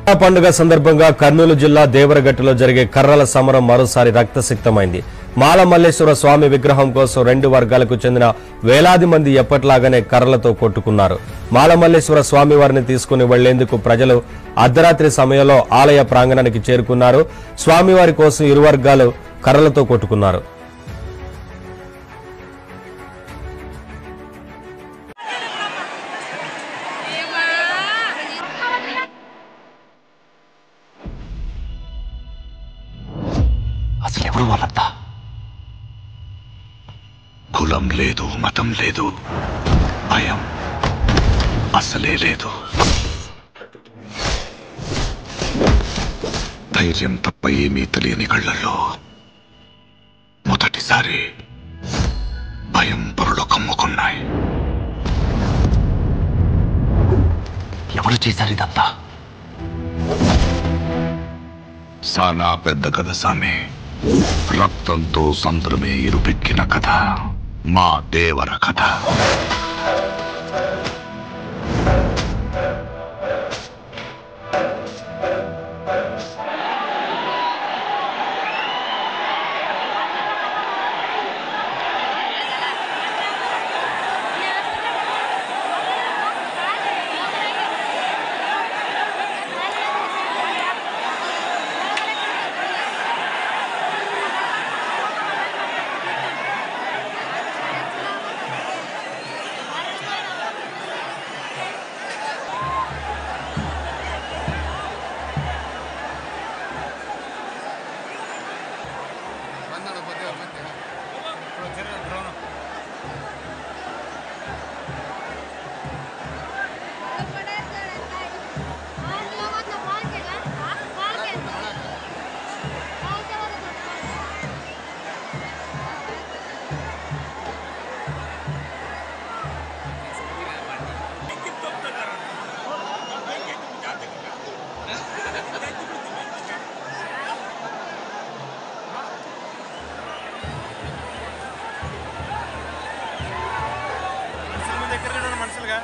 దసరా పండుగ సందర్భంగా కర్నూలు జిల్లా దేవరగట్టులో జరిగే కర్రల సమరం మరోసారి రక్తసిక్తమైంది మాల మల్లేశ్వర స్వామి విగ్రహం కోసం రెండు వర్గాలకు చెందిన వేలాది మంది ఎప్పట్లాగానే కర్రలతో కొట్టుకున్నారు మాల మల్లేశ్వర స్వామి వారిని తీసుకుని వెళ్లేందుకు ప్రజలు అర్ధరాత్రి సమయంలో ఆలయ ప్రాంగణానికి చేరుకున్నారు స్వామివారి కోసం ఇరు వర్గాలు కర్రలతో కొట్టుకున్నారు అసలు ఎవరు వాళ్ళంతా కులం లేదు మతం లేదు భయం అసలే లేదు ధైర్యం తప్ప ఏమీ తెలియని కళ్ళల్లో మొదటిసారి భయం పొరలు కమ్ముకున్నాయి ఎవరు చేశారు ఇదంతా సానా పెద్ద కథ సామి రక్తంతో సంద్రమే ఇరుపెక్కిన కథ మా దేవర కథ మనుషుల దగ్గర చూడండి మనుషులుగా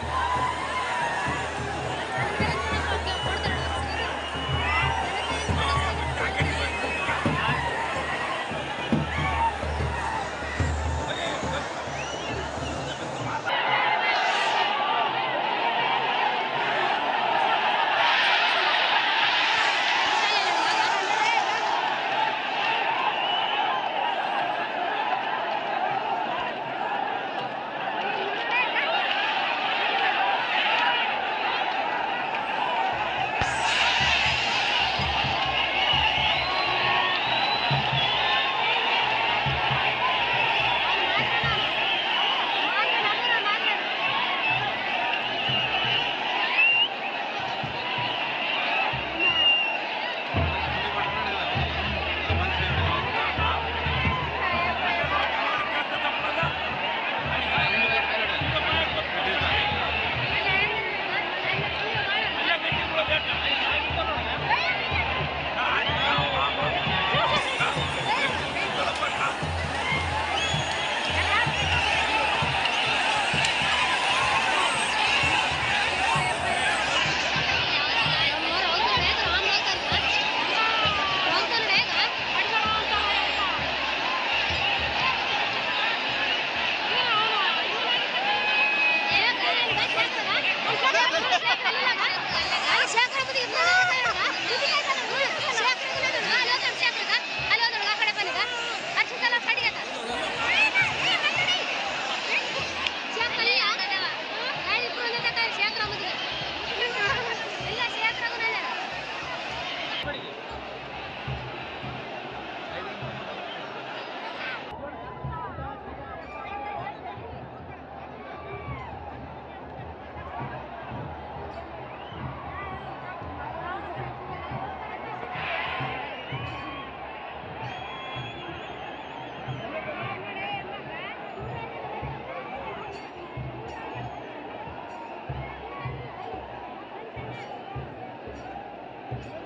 Thank